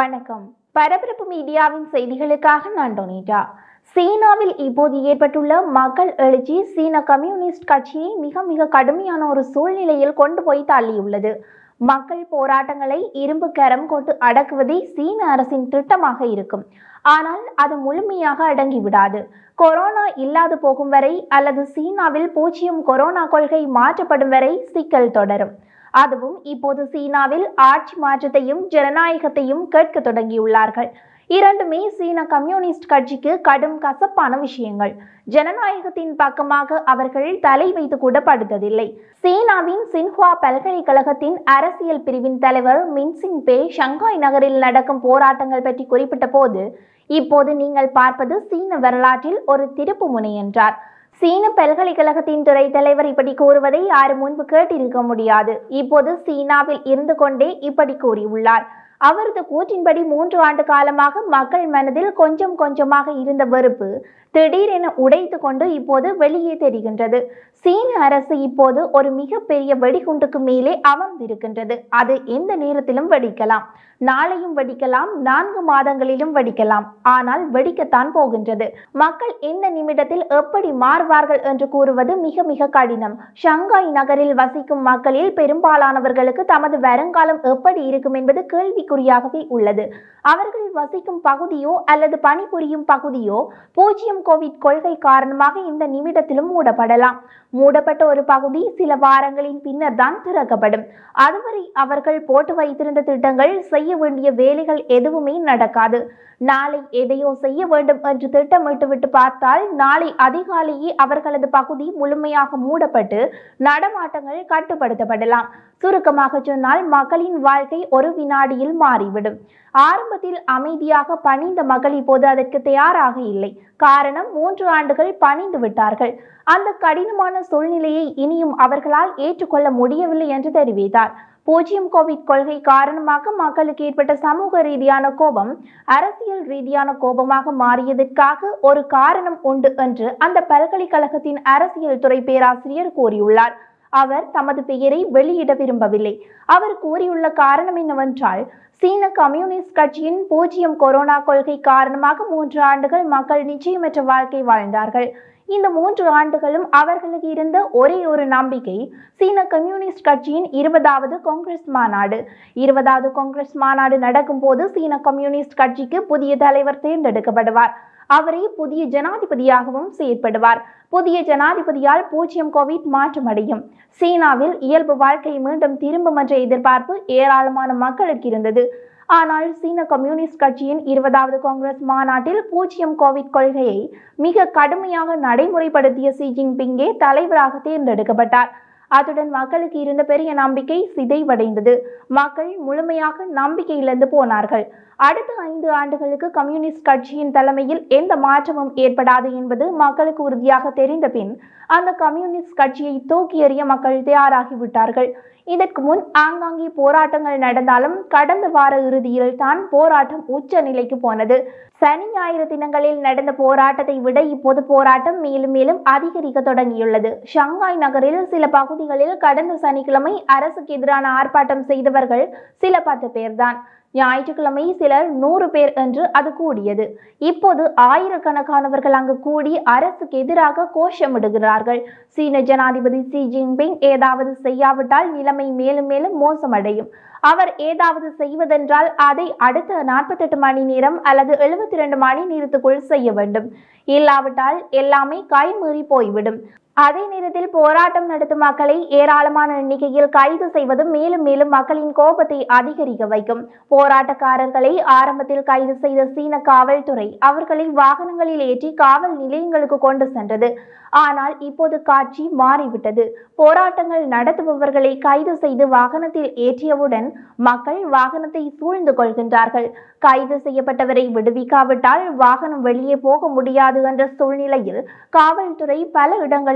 வணக்கம் பரபரப்பு மீடியாவின் செய்திகளுக்காக நான் டொனிட்டா சீனாவில் இப்போது ஏற்பட்டுள்ள மக்கள் எழுச்சி சீன கம்யூனிஸ்ட் கட்சியை மிக மிக கடுமையான ஒரு சூழ்நிலையில் கொண்டு போய் தள்ளியுள்ளது மக்கள் போராட்டங்களை இரும்பு கரம் கொண்டு அடக்குவதே சீன அரசின் திட்டமாக இருக்கும் ஆனால் அது முழுமையாக அடங்கிவிடாது கொரோனா இல்லாது போகும் வரை அல்லது சீனாவில் பூஜ்ஜியம் கொரோனா கொள்கை மாற்றப்படும் வரை சிக்கல் தொடரும் அதுவும் இப்போது சீனாவில் ஆட்சி மாற்றத்தையும் ஜனநாயகத்தையும் கேட்க தொடங்கியுள்ளார்கள் இரண்டுமே சீன கம்யூனிஸ்ட் கட்சிக்கு கடும் கசப்பான விஷயங்கள் ஜனநாயகத்தின் பக்கமாக அவர்கள் தலை வைத்து கூட படுத்ததில்லை சீனாவின் சின்ஹுவா பல்கலைக்கழகத்தின் அரசியல் பிரிவின் தலைவர் மின்சிங் பே ஷங்காய் நகரில் நடக்கும் போராட்டங்கள் பற்றி குறிப்பிட்ட போது இப்போது நீங்கள் பார்ப்பது சீன வரலாற்றில் ஒரு திருப்பு முனை என்றார் சீன பல்கலைக்கழகத்தின் துறை தலைவர் இப்படி கூறுவதை யாரும் முன்பு கேட்டிருக்க முடியாது இப்போது சீனாவில் இருந்து கொண்டே இப்படி கூறியுள்ளார் அவரது கூற்றின்படி மூன்று ஆண்டு காலமாக மக்கள் மனதில் கொஞ்சம் கொஞ்சமாக இருந்த வெறுப்பு திடீரென உடைத்து கொண்டு இப்போது வெளியே தெரிகின்றது சீன அரசு இப்போது ஒரு மிகப்பெரிய வெடிகுண்டுக்கு மேலே அமர்ந்திருக்கின்றது அது எந்த நேரத்திலும் வெடிக்கலாம் நாளையும் வெடிக்கலாம் நான்கு மாதங்களிலும் வெடிக்கலாம் ஆனால் வெடிக்கத்தான் போகின்றது மக்கள் எந்த நிமிடத்தில் எப்படி மாறுவார்கள் என்று கூறுவது மிக மிக கடினம் ஷங்காய் நகரில் வசிக்கும் மக்களில் பெரும்பாலானவர்களுக்கு தமது வருங்காலம் எப்படி இருக்கும் என்பது கேள்விக்குறியாகவே உள்ளது அவர்கள் வசிக்கும் பகுதியோ அல்லது பணிபுரியும் பகுதியோ பூஜ்ஜியம் கோவிட் கொள்கை காரணமாக இந்த நிமிடத்திலும் மூடப்படலாம் மூடப்பட்ட ஒரு பகுதி சில வாரங்களின் பின்னர் தான் திறக்கப்படும் அதுவரை அவர்கள் போட்டு வைத்திருந்த திட்டங்கள் செய்ய வேண்டிய வேலைகள் எதுவுமே நடக்காது நாளை எதையோ செய்ய வேண்டும் என்று திட்டமிட்டு விட்டு பார்த்தால் நாளை அதிகாலையே அவர்களது பகுதி முழுமையாக மூடப்பட்டு நடமாட்டங்கள் கட்டுப்படுத்தப்படலாம் சுருக்கமாக சொன்னால் மக்களின் வாழ்க்கை ஒரு வினாடியில் மாறிவிடும் ஆரம்பத்தில் அமைதியாக பணிந்த மக்கள் இப்போது அதற்கு தயாராக இல்லை காரணம் மூன்று ஆண்டுகள் பணிந்து விட்டார்கள் அந்த கடினமான சூழ்நிலையை இனியும் அவர்களால் ஏற்றுக்கொள்ள முடியவில்லை என்று தெரிவித்தார் பூஜ்ஜியம் கோவிட் கொள்கை காரணமாக மக்களுக்கு ஏற்பட்ட சமூக ரீதியான கோபம் அரசியல் ரீதியான கோபமாக மாறியதற்காக ஒரு காரணம் உண்டு என்று அந்த பல்கலைக்கழகத்தின் அரசியல் துறை பேராசிரியர் கூறியுள்ளார் அவர் தமது பெயரை வெளியிட விரும்பவில்லை அவர் கூறியுள்ள காரணம் என்னவென்றால் சீன கம்யூனிஸ்ட் கட்சியின் பூஜ்ஜியம் கொரோனா கொள்கை காரணமாக மூன்று ஆண்டுகள் மக்கள் நிச்சயமற்ற வாழ்க்கை வாழ்ந்தார்கள் இந்த மூன்று ஆண்டுகளும் அவர்களுக்கு இருந்த ஒரே ஒரு நம்பிக்கை சீன கம்யூனிஸ்ட் கட்சியின் இருபதாவது காங்கிரஸ் மாநாடு இருபதாவது காங்கிரஸ் மாநாடு நடக்கும் போது சீன கம்யூனிஸ்ட் கட்சிக்கு புதிய தலைவர் தேர்ந்தெடுக்கப்படுவார் அவரே புதிய ஜனாதிபதியாகவும் செயற்படுவார் புதிய ஜனாதிபதியால் பூஜ்ஜியம் கோவிட் மாற்றமடையும் சீனாவில் இயல்பு வாழ்க்கை மீண்டும் திரும்பும் என்ற எதிர்பார்ப்பு ஏராளமான மக்களுக்கு இருந்தது ஆனால் சீன கம்யூனிஸ்ட் கட்சியின் இருபதாவது காங்கிரஸ் மாநாட்டில் பூஜ்ஜியம் கோவிட் கொள்கையை மிக கடுமையாக நடைமுறைப்படுத்திய ஷி ஜின்பிங்கே தலைவராக தேர்ந்தெடுக்கப்பட்டார் அத்துடன் மக்களுக்கு இருந்த பெரிய நம்பிக்கை சிதைவடைந்தது மக்கள் முழுமையாக நம்பிக்கை இழந்து போனார்கள் அடுத்த ஐந்து ஆண்டுகளுக்கு கம்யூனிஸ்ட் கட்சியின் தலைமையில் எந்த மாற்றமும் ஏற்படாது என்பது மக்களுக்கு உறுதியாக தெரிந்த பின் அந்த கம்யூனிஸ்ட் கட்சியை தூக்கி எறிய மக்கள் தயாராகிவிட்டார்கள் இதற்கு முன் ஆங்காங்கே போராட்டங்கள் நடந்தாலும் கடந்த வார இறுதியில் தான் போராட்டம் உச்ச நிலைக்கு போனது சனி ஞாயிறு தினங்களில் நடந்த போராட்டத்தை விட இப்போது போராட்டம் மேலும் மேலும் அதிகரிக்க தொடங்கியுள்ளது ஷங்காய் நகரில் சில பகுதிகளில் கடந்த சனிக்கிழமை அரசுக்கு எதிரான ஆர்ப்பாட்டம் செய்தவர்கள் சில பத்து பேர்தான் ஞாயிற்றுக்கிழமை சிலர் நூறு பேர் என்று அது கூடியது இப்போது ஆயிரக்கணக்கானவர்கள் அங்கு கூடி அரசுக்கு எதிராக கோஷமிடுகிறார்கள் சீன ஜனாதிபதி ஷி ஜின்பிங் ஏதாவது செய்யாவிட்டால் நிலைமை மேலும் மேலும் மோசமடையும் அவர் ஏதாவது செய்வதென்றால் அதை அடுத்த நாற்பத்தெட்டு மணி நேரம் அல்லது எழுபத்தி ரெண்டு மணி நேரத்துக்குள் செய்ய வேண்டும் இல்லாவிட்டால் எல்லாமே கைமீறி போய்விடும் அதே நேரத்தில் போராட்டம் நடத்தும் மக்களை ஏராளமான எண்ணிக்கையில் கைது செய்வது மேலும் மேலும் மக்களின் கோபத்தை அதிகரிக்க வைக்கும் போராட்டக்காரர்களை ஆரம்பத்தில் கைது செய்த சீன காவல்துறை அவர்களை வாகனங்களில் ஏற்றி காவல் நிலையங்களுக்கு கொண்டு சென்றது ஆனால் இப்போது காட்சி மாறிவிட்டது போராட்டங்கள் நடத்துபவர்களை கைது செய்து வாகனத்தில் ஏற்றியவுடன் மக்கள் வாகனத்தை சூழ்ந்து கொள்கின்றார்கள் கைது செய்யப்பட்டவரை விடுவிக்காவிட்டால் வாகனம் வெளியே போக முடியாது என்ற சூழ்நிலையில் காவல்துறை பல இடங்களில்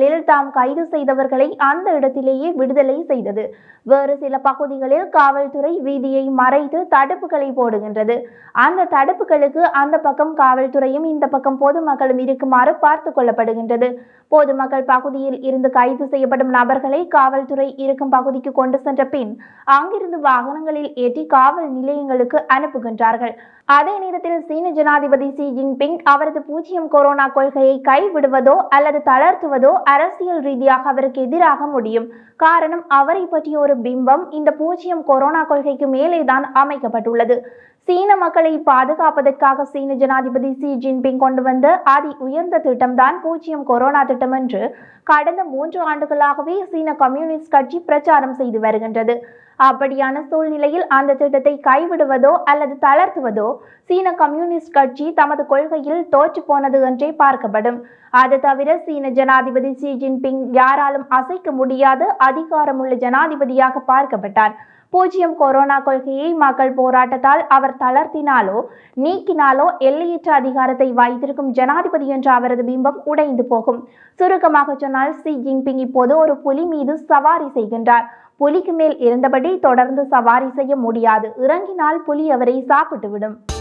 பகுதிகளில் தாம் கைது செய்தவர்களை அந்த இடத்திலேயே விடுதலை செய்தது வேறு சில பகுதிகளில் காவல்துறை வீதியை மறைத்து தடுப்புகளை போடுகின்றது அந்த தடுப்புகளுக்கு அந்த பக்கம் காவல்துறையும் இந்த பக்கம் பொதுமக்களும் இருக்குமாறு பார்த்து கொள்ளப்படுகின்றது பொதுமக்கள் பகுதியில் இருந்து கைது செய்யப்படும் நபர்களை காவல்துறை இருக்கும் பகுதிக்கு கொண்டு சென்ற பின் அங்கிருந்து வாகனங்களில் ஏற்றி காவல் நிலையங்களுக்கு அனுப்புகின்றார்கள் அதே நேரத்தில் சீன ஜனாதிபதி ஷி ஜின்பிங் அவரது பூஜ்ஜியம் கொரோனா கொள்கையை கைவிடுவதோ அல்லது தளர்த்துவதோ அரசியல் ரீதியாக அவருக்கு எதிராக முடியும் காரணம் அவரை பற்றிய ஒரு பிம்பம் இந்த பூஜ்ஜியம் கொரோனா கொள்கைக்கு மேலேதான் அமைக்கப்பட்டுள்ளது சீன மக்களை பாதுகாப்பதற்காக சீன ஜனாதிபதி ஷி ஜின்பிங் கொண்டு வந்த அதி உயர்ந்த திட்டம்தான் பூஜ்ஜியம் கொரோனா திட்டம் என்று கடந்த மூன்று ஆண்டுகளாகவே சீன கம்யூனிஸ்ட் கட்சி பிரச்சாரம் செய்து வருகின்றது அப்படியான சூழ்நிலையில் அந்த திட்டத்தை கைவிடுவதோ அல்லது தளர்த்துவதோ சீன கம்யூனிஸ்ட் கட்சி தமது கொள்கையில் தோற்று போனது என்றே பார்க்கப்படும் அது தவிர சீன ஜனாதிபதி ஷி ஜின்பிங் யாராலும் அசைக்க முடியாத அதிகாரமுள்ள ஜனாதிபதியாக பார்க்கப்பட்டார் பூஜ்ஜியம் கொரோனா கொள்கையை மக்கள் போராட்டத்தால் அவர் தளர்த்தினாலோ நீக்கினாலோ எல்லையற்ற அதிகாரத்தை வைத்திருக்கும் ஜனாதிபதி என்ற அவரது பிம்பம் உடைந்து போகும் சுருக்கமாக சொன்னால் ஷி ஜின்பிங் இப்போது ஒரு புலி மீது சவாரி செய்கின்றார் புலிக்கு மேல் இருந்தபடி தொடர்ந்து சவாரி செய்ய முடியாது இறங்கினால் புலி அவரை சாப்பிட்டுவிடும்